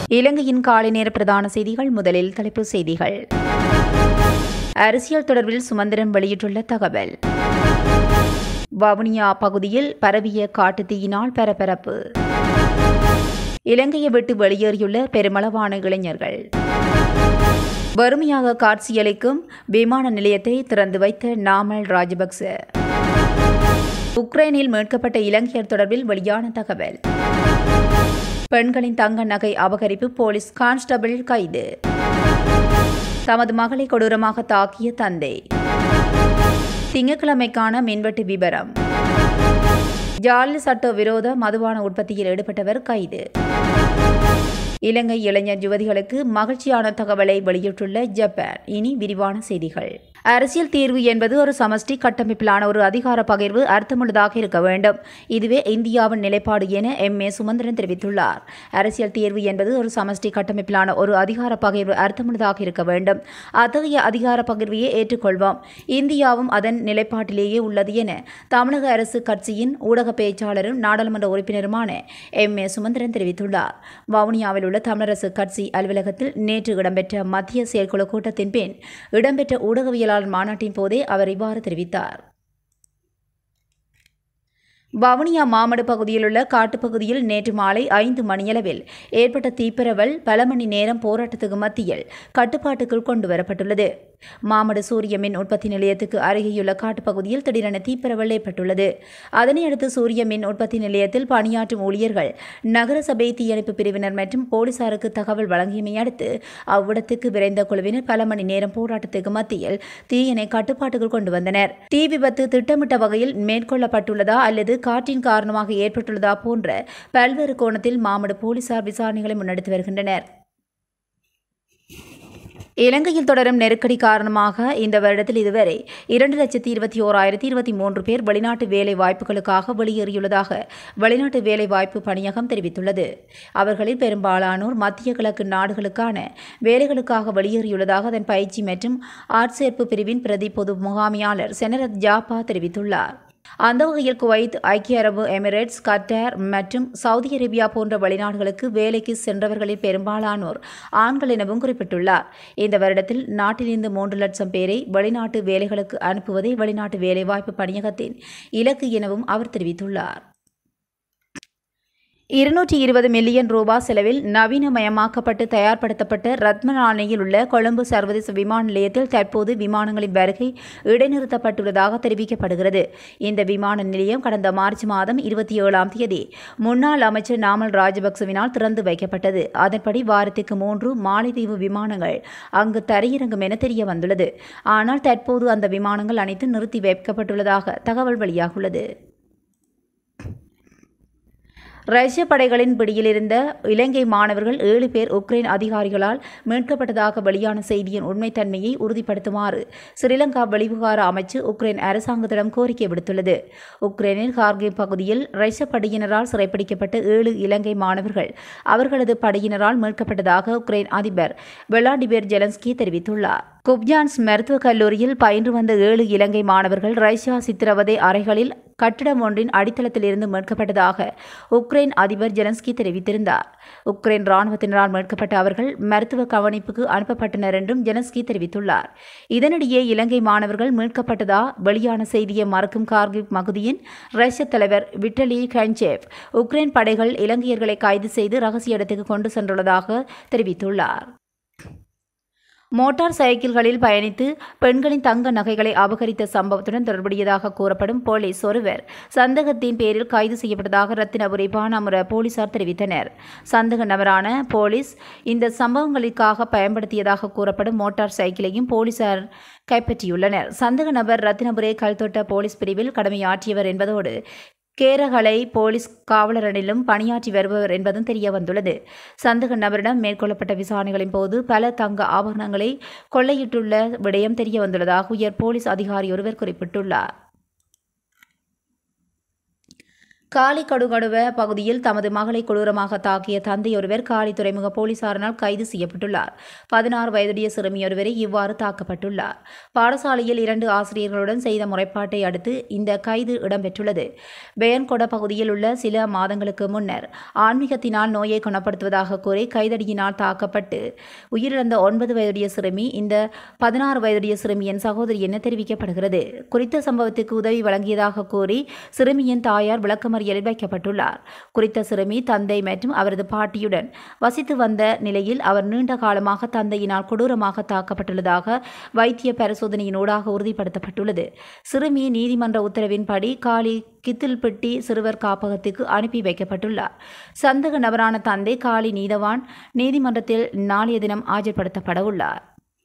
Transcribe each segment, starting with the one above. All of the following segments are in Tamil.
இலங்கையின் காலை நேர பிரதான செய்திகள் முதலில் தலைப்புச் செய்திகள் அரசியல் தொடர்பில் சுமந்திரன் வெளியிட்டுள்ள தகவல் வவுனியா பகுதியில் பரவிய காட்டுத்தீயினால் பரபரப்பு இலங்கையை விட்டு வெளியேறியுள்ள பெருமளவான இளைஞர்கள் வறுமையாக காட்சியளிக்கும் விமான நிலையத்தை திறந்து வைத்த நாமல் ராஜபக்ச உக்ரைனில் மீட்கப்பட்ட இலங்கையர் தொடர்பில் வெளியான தகவல் பெண்களின் தங்க நகை அபகரிப்பு போலீஸ் கான்ஸ்டபிள் கைது தமது மகளை கொடூரமாக தாக்கிய தந்தை திங்கட்கிழமைக்கான மின்வெட்டு விபரம் ஜாலி சட்ட விரோத மதுபான உற்பத்தியில் ஈடுபட்டவர் கைது இலங்கை இளைஞர் யுவதிகளுக்கு மகிழ்ச்சியான தகவலை வெளியிட்டுள்ள ஜப்பான் இனி விரிவான செய்திகள் அரசியல் தீர்வு என்பது ஒரு சமஷ்டி கட்டமைப்பிலான ஒரு அதிகார பகிர்வு அர்த்தமுள்ளதாக இருக்க வேண்டும் இதுவே இந்தியாவின் நிலைப்பாடு என எம் ஏ சுமந்திரன் தெரிவித்துள்ளார் அரசியல் தீர்வு என்பது ஒரு சமஷ்டி கட்டமைப்பிலான ஒரு அதிகார பகிர்வு அர்த்தமுள்ளதாக இருக்க வேண்டும் அத்தகைய அதிகார பகிர்வையே ஏற்றுக்கொள்வோம் இந்தியாவும் அதன் நிலைப்பாட்டிலேயே உள்ளது என தமிழக அரசு கட்சியின் ஊடக பேச்சாளரும் நாடாளுமன்ற உறுப்பினருமான எம் ஏ சுமந்திரன் தெரிவித்துள்ளார் வவுனியாவில் உள்ள தமிழரசு கட்சி அலுவலகத்தில் நேற்று இடம்பெற்ற மத்திய செயற்குழு கூட்டத்தின் பின் இடம்பெற்ற ஊடகவியலாளர் மாநாட்டின் போதே அவர் இவ்வாறு தெரிவித்தார் வவுனியா மாமடு பகுதியில் உள்ள காட்டுப்பகுதியில் நேற்று மாலை ஐந்து மணியளவில் ஏற்பட்ட தீப்பரவல் பல மணி நேரம் போராட்டத்துக்கு மத்தியில் கட்டுப்பாட்டுக்குள் கொண்டு வரப்பட்டுள்ளது மாமடு சூரிய மின் உற்பத்தி நிலையத்துக்கு அருகேயுள்ள காட்டுப்பகுதியில் திடீரென தீப்பரவல் ஏற்பட்டுள்ளது அதனையடுத்து சூரிய மின் உற்பத்தி நிலையத்தில் பணியாற்றும் ஊழியர்கள் நகரசபை தீயணைப்பு பிரிவினர் மற்றும் போலீசாருக்கு தகவல் வழங்கியமை அடுத்து அவ்விடத்துக்கு விரைந்த குழுவினர் பல மணி நேரம் போராட்டத்துக்கு மத்தியில் தீயினை கட்டுப்பாட்டுக்குள் கொண்டு வந்தனர் தீ விபத்து திட்டமிட்ட வகையில் மேற்கொள்ளப்பட்டுள்ளதா அல்லது காற்றின் காரணமாக ஏற்பட்டுள்ளதா போன்ற பல்வேறு கோணத்தில் மாமடு போலீசார் விசாரணைகளை முன்னெடுத்து வருகின்றனர் இலங்கையில் தொடரும் நெருக்கடி காரணமாக இந்த வருடத்தில் இதுவரை இரண்டு லட்சத்தி இருபத்தி ஓராயிரத்தி இருபத்தி மூன்று பேர் வெளிநாட்டு வேலை வாய்ப்புகளுக்காக வெளியேறியுள்ளதாக வெளிநாட்டு வேலை வாய்ப்பு பணியகம் தெரிவித்துள்ளது அவர்களில் பெரும்பாலானோர் மத்திய கிழக்கு நாடுகளுக்கான வேலைகளுக்காக வெளியேறியுள்ளதாக அதன் பயிற்சி மற்றும் ஆட்சேர்ப்பு பிரிவின் பிரதி பொது முகாமியாளர் செனரத் ஜாபா தெரிவித்துள்ளார் அந்த வகையில் குவைத் ஐக்கிய அரபு எமிரேட்ஸ் கட்டார் மற்றும் சவுதி அரேபியா போன்ற வெளிநாடுகளுக்கு வேலைக்கு சென்றவர்களில் பெரும்பாலானோர் ஆண்கள் எனவும் குறிப்பிட்டுள்ளார் இந்த வருடத்தில் நாட்டிலிருந்து மூன்று லட்சம் பேரை வெளிநாட்டு வேலைகளுக்கு அனுப்புவதே வெளிநாட்டு வேலைவாய்ப்பு பணியகத்தின் இலக்கு எனவும் அவர் தெரிவித்துள்ளார் இருநூற்றி இருபது மில்லியன் ரூபாய் செலவில் நவீனமயமாக்கப்பட்டு தயார்படுத்தப்பட்ட ரத்மலானையில் உள்ள கொழும்பு சர்வதேச விமான நிலையத்தில் தற்போது விமானங்களின் வருகை இடைநிறுத்தப்பட்டுள்ளதாக தெரிவிக்கப்படுகிறது இந்த விமான நிலையம் கடந்த மார்ச் மாதம் இருபத்தி ஏழாம் தேதி முன்னாள் அமைச்சர் நாமல் ராஜபக்சவினால் திறந்து வைக்கப்பட்டது அதன்படி வாரத்திற்கு மூன்று மாலைதீவு விமானங்கள் அங்கு தரையிறங்கும் என தெரிய வந்துள்ளது ஆனால் தற்போது அந்த விமானங்கள் அனைத்தும் நிறுத்தி வைக்கப்பட்டுள்ளதாக தகவல் வெளியாகுள்ளது ரஷ்ய படைகளின் பிடியிலிருந்த இலங்கை மாணவர்கள் ஏழு பேர் உக்ரைன் அதிகாரிகளால் மீட்கப்பட்டதாக வெளியான செய்தியின் உண்மைத்தன்மையை உறுதிப்படுத்துமாறு ஸ்ரீலங்கா வெளிவிவகார அமைச்சு உக்ரைன் அரசாங்கத்திடம் கோரிக்கை விடுத்துள்ளது உக்ரைனின் கார்கிவ் பகுதியில் ரஷ்ய படையினரால் சிறைப்பிடிக்கப்பட்ட ஏழு இலங்கை மாணவர்கள் அவர்களது படையினரால் மீட்கப்பட்டதாக உக்ரைன் அதிபர் வெலாடிமிர் ஜெலன்ஸ்கி தெரிவித்துள்ளார் குப்ஜான்ஸ் மருத்துவக் கல்லூரியில் பயின்று வந்த ஏழு இலங்கை மாணவர்கள் ரஷ்யா சித்திரவதை அறைகளில் கட்டிடம் ஒன்றின் அடித்தளத்திலிருந்து மீட்கப்பட்டதாக உக்ரைன் அதிபர் ஜெலன்ஸ்கி தெரிவித்திருந்தார் உக்ரைன் ராணுவத்தினரால் மீட்கப்பட்ட அவர்கள் மருத்துவ கவனிப்புக்கு அனுப்பப்பட்டனர் என்றும் ஜெலன்ஸ்கி தெரிவித்துள்ளார் இதனிடையே இலங்கை மாணவர்கள் மீட்கப்பட்டதா வெளியான செய்தியை மறுக்கும் கார்கிவ் பகுதியின் ரஷ்ய தலைவர் விட்டலி கன்சேவ் உக்ரைன் படைகள் இலங்கையர்களை கைது செய்து ரகசிய இடத்துக்கு கொண்டு சென்றுள்ளதாக தெரிவித்துள்ளார் மோட்டார் சைக்கிள்களில் பயணித்து பெண்களின் தங்க நகைகளை அபகரித்த சம்பவத்துடன் தொடர்புடையதாக கூறப்படும் போலீஸ் ஒருவர் சந்தேகத்தின் பேரில் கைது செய்யப்பட்டதாக ரத்தினபுரி பானாமுர போலீசார் தெரிவித்தனர் சந்தேக நபரான போலீஸ் இந்த சம்பவங்களுக்காக பயன்படுத்தியதாக கூறப்படும் மோட்டார் சைக்கிளையும் போலீசார் கைப்பற்றியுள்ளனர் சந்தேக நபர் ரத்தினபுரே கல்தொட்ட போலீஸ் பிரிவில் கடமையாற்றியவர் என்பதோடு கேரகலை போலீஸ் காவலரனிலும் பணியாற்றி வருபவர் என்பதும் தெரிய வந்துள்ளது சந்தேக நபரிடம் மேற்கொள்ளப்பட்ட விசாரணைகளின் போது பல தங்க ஆபரணங்களை கொள்ளையிட்டுள்ள விடயம் தெரிய வந்துள்ளதாக உயர் போலீஸ் அதிகாரி ஒருவர் குறிப்பிட்டுள்ளார் காலி கடுகடுவ பகுதியில் தமது மகளை கொடூரமாக தாக்கிய தந்தையொருவர் காலி துறைமுக போலீசாரினால் கைது செய்யப்பட்டுள்ளார் பதினாறு வயதுடைய சிறுமியொருவரை இவ்வாறு தாக்கப்பட்டுள்ளார் பாடசாலையில் இரண்டு ஆசிரியர்களுடன் செய்த முறைப்பாட்டை அடுத்து இந்த கைது இடம்பெற்றுள்ளது பெயன்கொட பகுதியில் உள்ள சில மாதங்களுக்கு முன்னர் ஆன்மீகத்தினால் நோயை குணப்படுத்துவதாக கூறி கைதடியினால் தாக்கப்பட்டு உயிரிழந்த ஒன்பது வயதுடைய சிறுமி இந்த பதினாறு வயதுடைய சிறுமியின் சகோதரி என தெரிவிக்கப்படுகிறது குறித்த சம்பவத்துக்கு உதவி வழங்கியதாக கூறி சிறுமியின் தாயார் விளக்கமறியலில் வைக்கப்பட்டுள்ளார் குறித்த சிறுமி தந்தை மற்றும் அவரது பாட்டியுடன் வசித்து வந்த நிலையில் அவர் நீண்ட காலமாக தந்தையினால் கொடூரமாக தாக்கப்பட்டுள்ளதாக வைத்திய பரிசோதனையினூடாக உறுதிப்படுத்தப்பட்டுள்ளது சிறுமி நீதிமன்ற உத்தரவின்படி காலி கித்தில்பெட்டி சிறுவர் காப்பகத்துக்கு அனுப்பி வைக்கப்பட்டுள்ளார் சந்தக நபரான தந்தை காலி நீதவான் நீதிமன்றத்தில் நாளைய தினம் ஆஜர்படுத்தப்பட உள்ளார்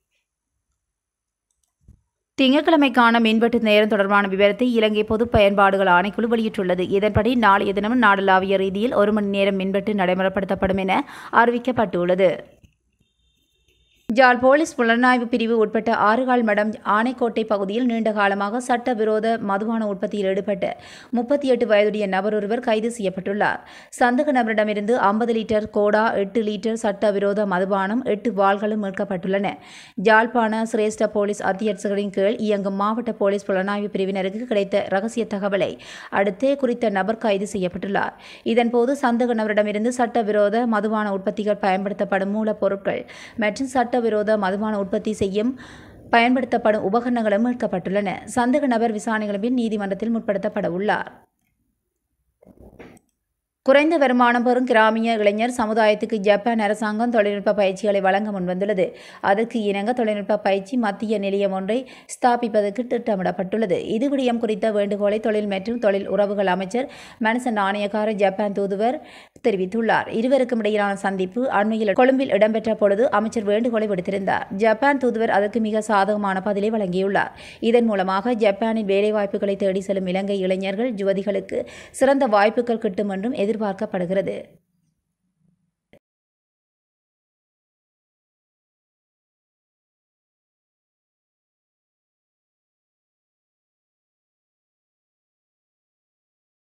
திங்கட்கிழமைக்கான மின்வெட்டு நேரம் தொடர்பான விவரத்தை இலங்கை பொது பயன்பாடுகள் ஆணைக்குழு வெளியிட்டுள்ளது இதன்படி நாளைய தினம் நாடளாவிய ரீதியில் ஒரு மணி நேரம் மின்வெட்டு நடைமுறைப்படுத்தப்படும் என அறிவிக்கப்பட்டுள்ளது ஜாழ் போலீஸ் புலனாய்வு பிரிவு உட்பட்ட ஆறுகால் மடம் ஆனைக்கோட்டை பகுதியில் நீண்ட காலமாக சட்டவிரோத மதுபான உற்பத்தியில் ஈடுபட்ட முப்பத்தி எட்டு வயதுடைய நபர் ஒருவர் கைது செய்யப்பட்டுள்ளார் சந்தக நபரிடமிருந்து ஐம்பது லிட்டர் கோடா எட்டு லிட்டர் சட்டவிரோத மதுபானம் எட்டு வாள்களும் மீட்கப்பட்டுள்ளன ஜாழ்ப்பாண சிரேஷ்ட போலீஸ் அத்தியட்சகரின் கீழ் இயங்கும் மாவட்ட போலீஸ் புலனாய்வு பிரிவினருக்கு கிடைத்த ரகசிய தகவலை அடுத்தே குறித்த நபர் கைது செய்யப்பட்டுள்ளார் இதன்போது சந்தக நபரிடமிருந்து சட்டவிரோத மதுபான உற்பத்திகள் பயன்படுத்தப்படும் மூலப்பொருட்கள் மற்றும் சட்ட சட்டவிரோத மதுபான உற்பத்தி செய்யும் பயன்படுத்தப்படும் உபகரணங்களும் மீட்கப்பட்டுள்ளன சந்தக நபர் விசாரணைகளின் பின் நீதிமன்றத்தில் முற்படுத்தப்பட உள்ளார் குறைந்த வருமானம் பெறும் கிராமிய இளைஞர் சமுதாயத்துக்கு ஜப்பான் அரசாங்கம் தொழில்நுட்ப பயிற்சிகளை வழங்க முன்வந்துள்ளது அதற்கு இணங்க தொழில்நுட்ப பயிற்சி மத்திய நிலையம் ஒன்றை ஸ்தாபிப்பதற்கு திட்டமிடப்பட்டுள்ளது இது விடயம் குறித்த வேண்டுகோளை தொழில் மற்றும் தொழில் உறவுகள் அமைச்சர் மனச நாணயக்கார ஜப்பான் தூதுவர் தெரிவித்துள்ளார் இருவருக்கும் இடையிலான சந்திப்பு அண்மையில் கொழும்பில் இடம்பெற்ற பொழுது அமைச்சர் வேண்டுகோளை விடுத்திருந்தார் ஜப்பான் தூதுவர் அதற்கு மிக சாதகமான பதிலை வழங்கியுள்ளார் இதன் மூலமாக ஜப்பானில் வேலைவாய்ப்புகளை தேடி செல்லும் இலங்கை இளைஞர்கள் யுவதிகளுக்கு சிறந்த வாய்ப்புகள் கிட்டும் என்றும் எதிர்பார்க்கப்படுகிறது